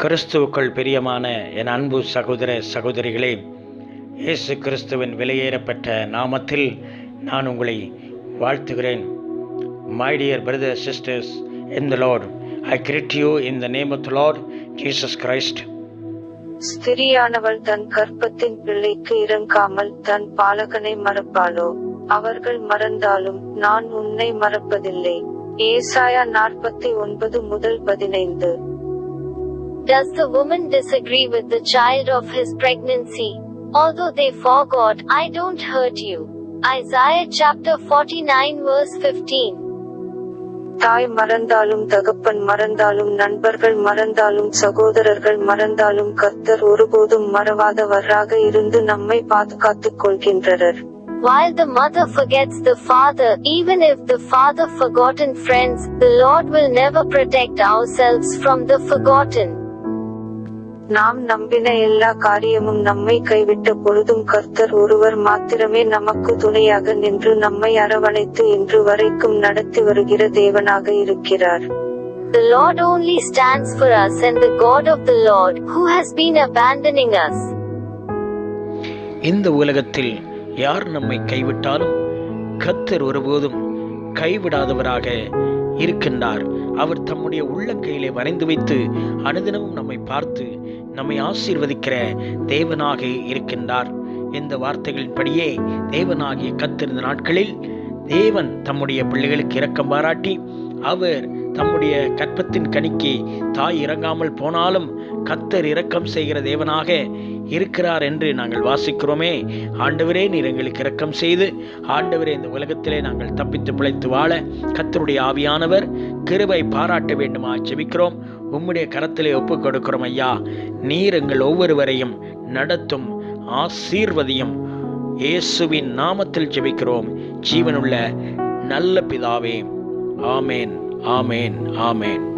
கிறிஸ்துவுக்குள் பிரியமான என் அன்பு சகோதர சகோதரிகளே இயேசு கிறிஸ்துவின் விலையேறப்பட்ட நாமத்தில் நான் உங்களை வாழ்த்துகிறேன் my dear brother sisters in the lord I greet you in the name of the lord Jesus Christ ஸ்திரியானவள் தன் கற்பத்தின் பிள்ளைக்கு இறங்காமல் தன் பாலகனை மறப்பாளோ அவர்கள் மறந்தாலும் நான் உன்னை மறப்பதில்லை ஏசாயா நாற்பத்தி ஒன்பது முதல் பதினைந்து Does the woman disagree with the child of his pregnancy? Although they forgot, I don't hurt you. Isaiah chapter 49 verse 15. தாய் மறந்தாலும் தகப்பன் மறந்தாலும் நண்பர்கள் மறந்தாலும் சகோதரர்கள் மறந்தாலும் கர்த்தர் ஒருபோதும் மறவாதவராக இருந்து நம்மை பாதுகாத்துக் கொள்கின்றனர் While the mother forgets the father, even if the father forgotten friends, the Lord will never protect ourselves from the forgotten. நாம் நம்பின எல்லா காரியமும் நம்மை கைவிட்ட பொழுதும் கர்த்தர் ஒருவர் மாத்திரமே நமக்கு துணையாக நின்று நம்மை அரவணைத்து இன்று வரைக்கும் நடத்தி வருகிற தேவனாக இருக்கிறார் The Lord only stands for us and the God of the Lord, who has been abandoning us. இந்த உலகத்தில் யார் நம்மை கைவிட்டாலும் கத்தர் ஒருபோதும் கைவிடாதவராக இருக்கின்றார் அவர் தம்முடைய உள்ளங்கையிலே வரைந்து வைத்து அனுதினமும் நம்மை பார்த்து நம்மை ஆசீர்வதிக்கிற தேவனாக இருக்கின்றார் இந்த வார்த்தைகளின்படியே தேவனாகிய கத்தர் இந்த நாட்களில் தேவன் தம்முடைய பிள்ளைகளுக்கு இரக்கம் பாராட்டி அவர் தம்முடைய கற்பத்தின் கனிக்கு தாய் இறங்காமல் போனாலும் கத்தர் இரக்கம் செய்கிற தேவனாக இருக்கிறார் என்று நாங்கள் வாசிக்கிறோமே ஆண்டவரே நீர் எங்களுக்கு இரக்கம் செய்து ஆண்டவரே இந்த உலகத்திலே நாங்கள் தப்பித்து பிழைத்து வாழ கத்தருடைய ஆவியானவர் கிருபை பாராட்ட வேண்டுமா ஜெபிக்கிறோம் உம்முடைய கரத்திலே ஒப்புக் கொடுக்கிறோம் ஐயா நீர் எங்கள் ஒவ்வொருவரையும் நடத்தும் ஆசீர்வதியும் இயேசுவின் நாமத்தில் ஜெபிக்கிறோம் ஜீவனுள்ள நல்ல பிதாவே ஆமேன் ஆமேன் ஆமேன்